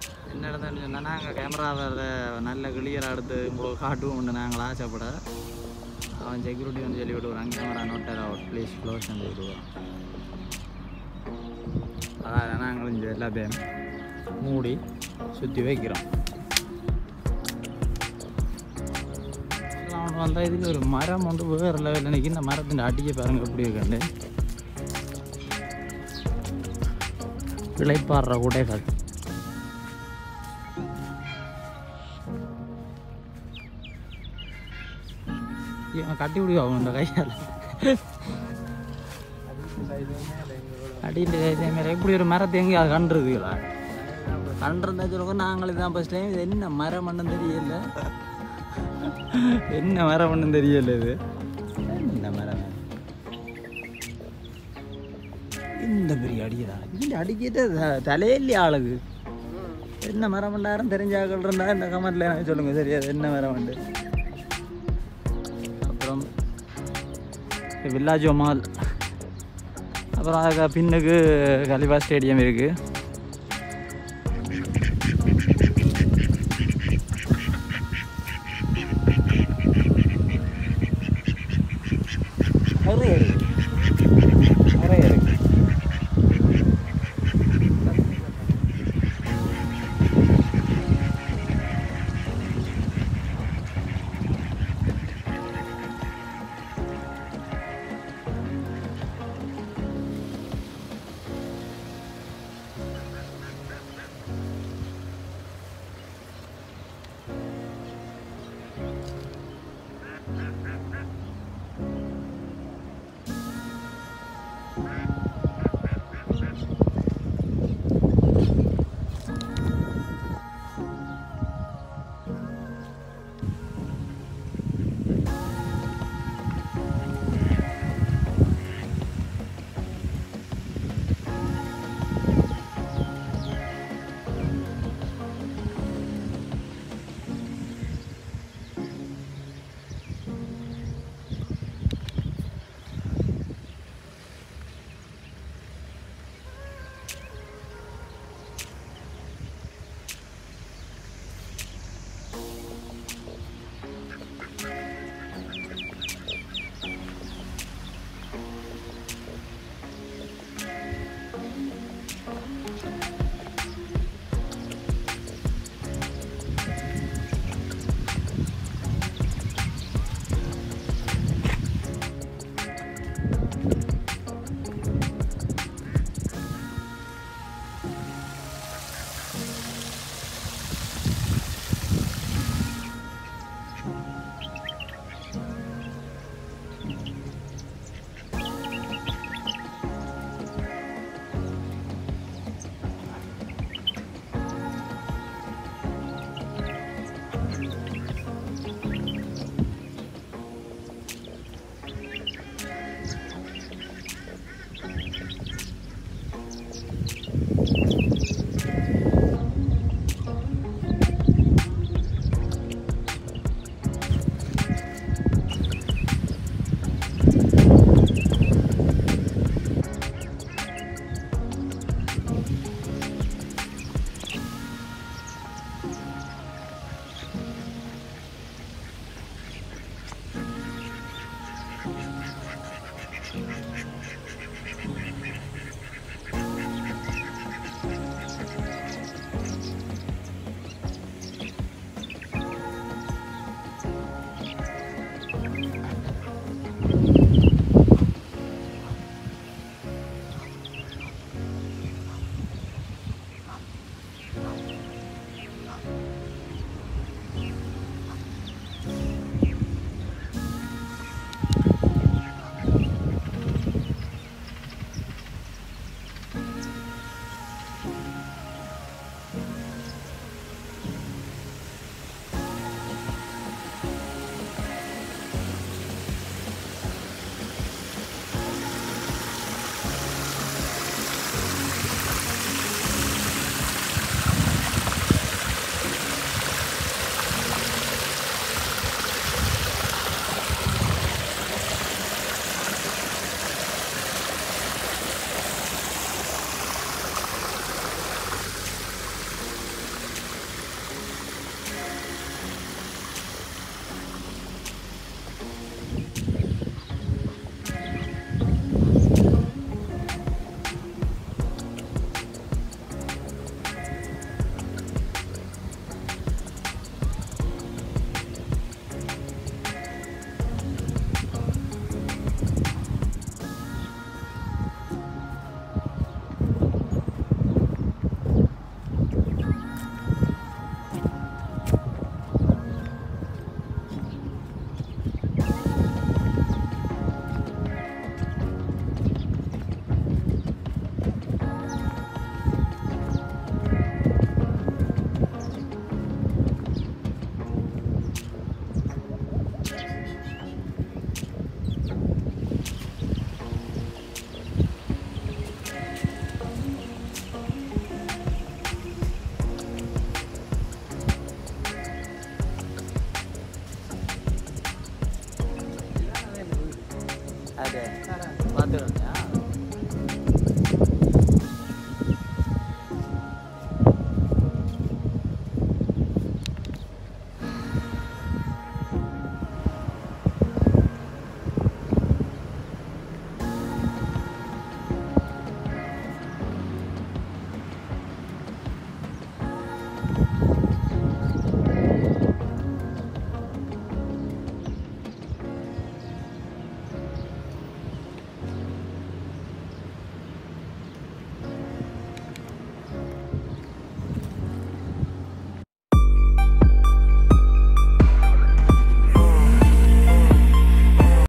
என்ன நடந்ததுன்னு சொன்னால் நாங்கள் கேமராவை நல்ல கிளியராக எடுத்து உங்களுக்கு காட்டுவோம்னு நாங்கள் ஆசைப்பட அவன் செக்யூரிட்டி வந்து சொல்லி விடுவான் கேமரா நோட்டர் அவுட் ப்ளீஸ் க்ளோஸ் சொல்லி விடுவான் அதான் நாங்கள் இங்கே எல்லாத்தையும் மூடி சுற்றி வைக்கிறோம் அவன் வந்தால் இதுக்கு ஒரு மரம் வந்து வேறு லெவலில் நினைக்கி இந்த மரத்தின் அடியை பாருங்க எப்படி இருக்கண்டு இளைப்பாடுற உடைகள் இவன் கட்டி விடுவான் இந்த கையால் அடியில் இதே மாதிரி இப்படி ஒரு மரத்தை எங்கே அது கண்டுருக்குங்களா கண்டிருந்தா சொல்லுங்க நாங்களும் தான் ஃபஸ்ட் டைம் இது என்ன மரம் மண்ணும் தெரியல என்ன மரம் மண்ணும் தெரியல இது என்ன மரம் இந்த பெரிய அடிக்கிறா இந்த அடிக்கிட்ட தலையிலே ஆளுக்கு என்ன மரம் பண்ணாரும் தெரிஞ்சாக்கள் இருந்தா இந்த கமெண்ட்ல எனக்கு சொல்லுங்க சரியா அது என்ன மரம் உண்டு அப்புறம் வில்லாஜோ மால் அப்புறம் அதுக்கு பின்னுக்கு கலிபா ஸ்டேடியம் இருக்குது